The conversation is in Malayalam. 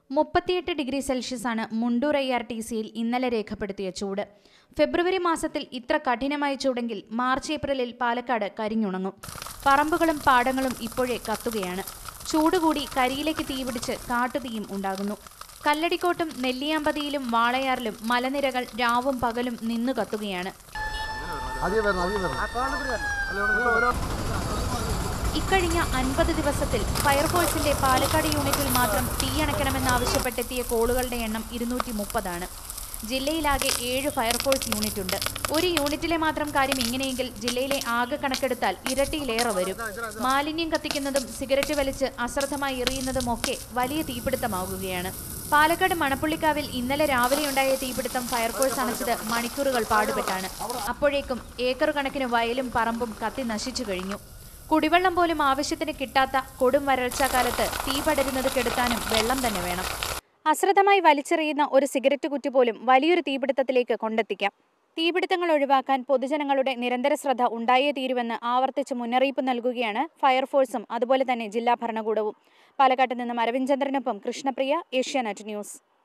മുപ്പത്തിയെട്ട് ഡിഗ്രി സെൽഷ്യസാണ് മുണ്ടൂർ ഐ ആർ ടി സിയിൽ ഇന്നലെ രേഖപ്പെടുത്തിയ ചൂട് ഫെബ്രുവരി മാസത്തിൽ ഇത്ര കഠിനമായ ചൂടെങ്കിൽ മാർച്ച് ഏപ്രിലിൽ പാലക്കാട് കരിഞ്ഞുണങ്ങും പറമ്പുകളും പാടങ്ങളും ഇപ്പോഴേ കത്തുകയാണ് ചൂട് കൂടി കരിയിലേക്ക് തീപിടിച്ച് കാട്ടുതീയും ഉണ്ടാകുന്നു കല്ലടിക്കോട്ടും നെല്ലിയാമ്പതിയിലും വാളയാറിലും മലനിരകൾ രാവും പകലും നിന്നു കത്തുകയാണ് അധികം വരണം അധികം വരണം ഇക്കഴിഞ്ഞ അൻപത് ദിവസത്തിൽ ഫയർഫോഴ്സിന്റെ പാലക്കാട് യൂണിറ്റിൽ മാത്രം തീയണയ്ക്കണമെന്നാവശ്യപ്പെട്ടെത്തിയ കോളുകളുടെ എണ്ണം ഇരുന്നൂറ്റി മുപ്പതാണ് ജില്ലയിലാകെ ഏഴ് ഫയർഫോഴ്സ് യൂണിറ്റ് ഉണ്ട് ഒരു യൂണിറ്റിലെ മാത്രം കാര്യം ഇങ്ങനെയെങ്കിൽ ജില്ലയിലെ ആകെ കണക്കെടുത്താൽ ഇരട്ടിയിലേറെ വരും മാലിന്യം കത്തിക്കുന്നതും സിഗരറ്റ് വലിച്ച് അശ്രദ്ധമായി എറിയുന്നതുമൊക്കെ വലിയ തീപിടുത്തമാകുകയാണ് പാലക്കാട് മണപ്പുള്ളിക്കാവിൽ ഇന്നലെ രാവിലെയുണ്ടായ തീപിടുത്തം ഫയർഫോഴ്സ് അണച്ചത് മണിക്കൂറുകൾ പാടുപെട്ടാണ് അപ്പോഴേക്കും ഏക്കർ കണക്കിന് വയലും പറമ്പും കത്തി നശിച്ചു കഴിഞ്ഞു കുടിവെള്ളം പോലും ആവശ്യത്തിന് കിട്ടാത്ത കൊടും വരൾച്ചാക്കാലത്ത് തീ പടരുന്നത് കെടുത്താനും വെള്ളം തന്നെ വേണം അശ്രദ്ധമായി വലിച്ചെറിയുന്ന ഒരു സിഗരറ്റ് കുറ്റി പോലും വലിയൊരു തീപിടുത്തത്തിലേക്ക് കൊണ്ടെത്തിക്കാം തീപിടുത്തങ്ങൾ ഒഴിവാക്കാൻ പൊതുജനങ്ങളുടെ നിരന്തര ശ്രദ്ധ ഉണ്ടായേ തീരുവെന്ന് ആവർത്തിച്ച് മുന്നറിയിപ്പ് നൽകുകയാണ് ഫയർഫോഴ്സും അതുപോലെ തന്നെ ജില്ലാ ഭരണകൂടവും പാലക്കാട്ട് നിന്നും അരവിന്ദ് ചന്ദ്രനൊപ്പം കൃഷ്ണപ്രിയ ഏഷ്യാനെറ്റ് ന്യൂസ്